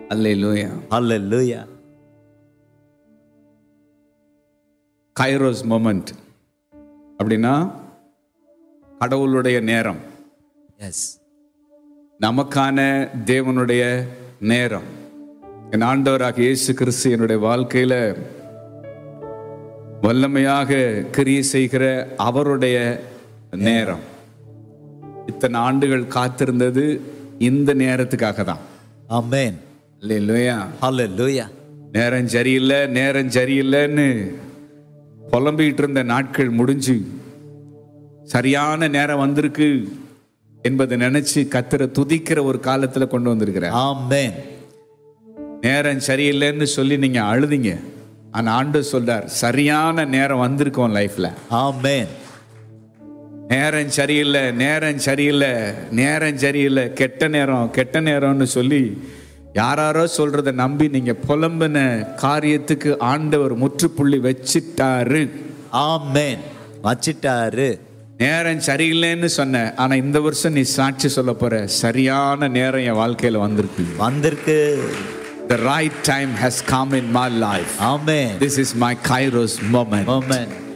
அல்லேலூயா Hallelujah. Kairos moment அப்படின்னா கடவுளுடைய நேரம் Yes. நமக்கான தேவனுடைய நேரம் என் ஆண்டவராக இயேசு கிறிஸ்து என்னுடைய வாழ்க்கையில வல்லமையாக கிரியை செய்கிற அவருடைய நேரம் இத்தனை ஆண்டுகள் காத்திருந்தது இந்த நேரத்துக்காக தான் Amen. இல்லையா Hallelujah. நேரம் சரியில்லை நேரம் சரியில்லைன்னு புலம்பிக்கிட்டு இருந்த நாட்கள் முடிஞ்சு சரியான நேரம் வந்திருக்கு என்பதை நினைச்சு கத்தரை துதிக்கிற ஒரு காலத்துல கொண்டு வந்திருக்கிறேன் Amen. நேரம் சரியில்லைன்னு சொல்லி நீங்க அழுதிங்க ஆனா ஆண்டு சொல்றார் சரியான நேரம் வந்திருக்கும் லைஃப்ல Amen. நேரம் சரியில்லை நேரம் சரியில்லை நேரம் சரியில்லை கெட்ட நேரம் கெட்ட நேரம்னு சொல்லி யாராரோ சொல்றத நம்பி நீங்க புலம்பின காரியத்துக்கு ஆண்டவர் முற்றுப்புள்ளி வச்சிட்டாரு Amen. வச்சிட்டாரு நேரம் சரியில்லைன்னு சொன்ன ஆனா இந்த வருஷம் நீ சாட்சி சொல்ல போற சரியான நேரம் என் வாழ்க்கையில வந்திருக்கு வந்திருக்கு the right time has come in my life Amen. this is my kairos moment Amen.